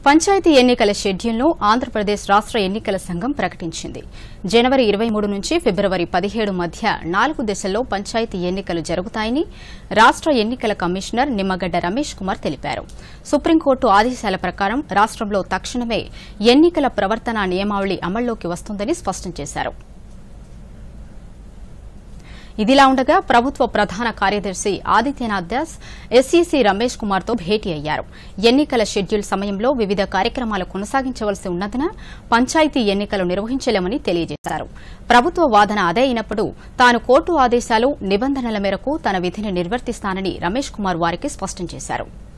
పంచాయతీ ఎన్నికల షెడ్యూల్ను ఆంధ్రప్రదేశ్ రాష్ట ఎన్నికల సంఘం ప్రకటించింది జనవరి ఇరవై మూడు నుంచి ఫిబ్రవరి పదిహేడు మధ్య నాలుగు దశల్లో పంచాయతీ ఎన్నికలు జరుగుతాయని రాష్ట ఎన్నికల కమిషనర్ నిమ్మగడ్డ రమేష్ కుమార్ తెలిపారు సుప్రీంకోర్టు ఆదేశాల ప్రకారం రాష్టంలో తక్షణమే ఎన్నికల ప్రవర్తన నియమావళి అమల్లోకి వస్తుందని స్పష్టం చేశారు ఇదిలా ఉండగా ప్రభుత్వ ప్రధాన కార్యదర్శి ఆదిత్యనాథ్ దాస్ ఎస్ఈసీ రమేష్ కుమార్ తో భేటీ అయ్యారు ఎన్నికల షెడ్యూల్ సమయంలో వివిధ కార్యక్రమాలు కొనసాగించవలసి ఉన్నందున పంచాయతీ ఎన్నికలు నిర్వహించలేమని తెలియజేశారు ప్రభుత్వ వాదన అదే అయినప్పుడు తాను కోర్టు ఆదేశాలు నిబంధనల మేరకు తన విధిని నిర్వర్తిస్తానని రమేష్ కుమార్ వారికి స్పష్టం చేశారు